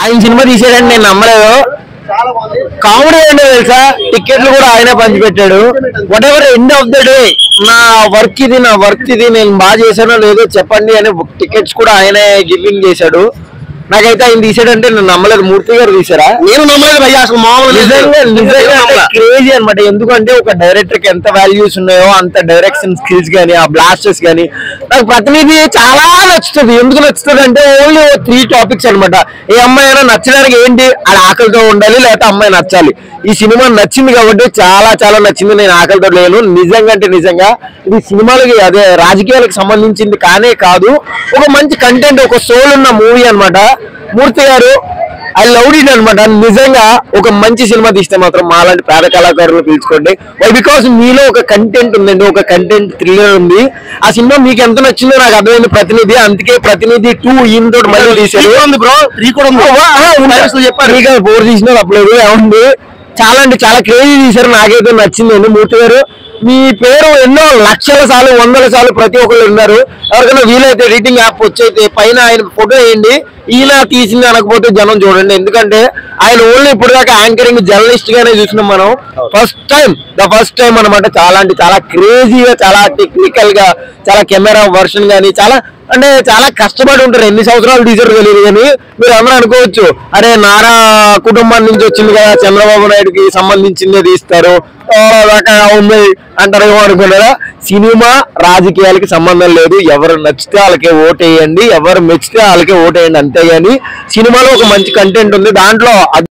ఆయన సినిమా తీసాడని నేను నమ్మలేదు కామెడీ ఏంటో తెలుసా టికెట్లు కూడా ఆయనే పంచిపెట్టాడు whatever end of the day నా వర్క్ ఇది నా వర్క్ ఇది నేను బాగా చేశానో లేదో చెప్పండి అని టికెట్స్ కూడా ఆయనే గివింగ్ చేశాడు నాకైతే ఆయన తీసాడంటే నేను నమ్మలేదు మూర్తి గారు తీసారా నేను నమ్మలేదు భయ్యా అసలు మామూలు నిజంగా నిజంగా క్రేజీ అన్నమాట ఎందుకంటే ఒక డైరెక్టర్ కి ఎంత వాల్యూస్ ఉన్నాయో అంత డైరెక్షన్ స్కిల్స్ గానీ ఆ బ్లాస్టర్స్ గానీ నాకు ప్రతినిధి చాలా నచ్చుతుంది ఎందుకు నచ్చుతుంది అంటే ఓన్లీ త్రీ టాపిక్స్ అన్నమాట ఏ అమ్మాయి అయినా నచ్చడానికి ఏంటి ఆడ ఆకలితో ఉండాలి లేకపోతే అమ్మాయి నచ్చాలి ఈ సినిమా నచ్చింది కాబట్టి చాలా చాలా నచ్చింది నేను ఆకలితో లేను నిజంగా అంటే నిజంగా ఇది సినిమాలకి అదే రాజకీయాలకు సంబంధించింది కానే కాదు ఒక మంచి కంటెంట్ ఒక సోల్ ఉన్న మూవీ అన్నమాట మూర్తి గారు ఐ లవ్ ఇట్ అనమాట నిజంగా ఒక మంచి సినిమా తీస్తే మాత్రం మాలాంటి పేద కళాకారులు పిలుచుకోండి వై బికాస్ మీలో ఒక కంటెంట్ ఉందండి ఒక కంటెంట్ థ్రిల్లర్ ఉంది ఆ సినిమా మీకు ఎంత నచ్చిందో నాకు అర్థమైంది ప్రతినిధి అందుకే ప్రతినిధి టూ ఈయన తోటి మళ్ళీ తీశారు ఉంది బ్రో త్రీ కూడా ఉంది చెప్పారు మీకు ఫోర్ తీసిన అప్పుడు ఏముంది చాలా అంటే చాలా క్రేజీ తీశారు నాకైతే నచ్చిందండి మూర్తి గారు మీ పేరు ఎన్నో లక్షల సార్లు వందల సార్లు ప్రతి ఒక్కరు ఉన్నారు ఎవరికైనా వీలైతే ఎడిటింగ్ యాప్ వచ్చైతే పైన ఆయన ఫోటో వేయండి ఈయన తీసింది అనకపోతే జనం చూడండి ఎందుకంటే ఆయన ఓన్లీ ఇప్పుడు దాకా యాంకరింగ్ జర్నలిస్ట్ గానే చూసినాం మనం first time the first time అనమాట చాలా అంటే చాలా క్రేజీగా చాలా టెక్నికల్ గా చాలా కెమెరా వర్షన్ గానీ చాలా అంటే చాలా కష్టపడి ఉంటారు ఎన్ని సంవత్సరాలు తీసారో తెలియదు కానీ మీరు అందరూ అనుకోవచ్చు అరే నారా కుటుంబం నుంచి వచ్చింది కదా చంద్రబాబు నాయుడుకి సంబంధించిందే తీస్తారు ఆ, దాకా ఉంది అంటారేమో అనుకున్నారా సినిమా రాజకీయాలకి సంబంధం లేదు ఎవరు నచ్చితే వాళ్ళకే ఓటేయండి ఎవరు మెచ్చితే వాళ్ళకే ఓటేయండి అంతేగాని సినిమాలో ఒక మంచి కంటెంట్ ఉంది దాంట్లో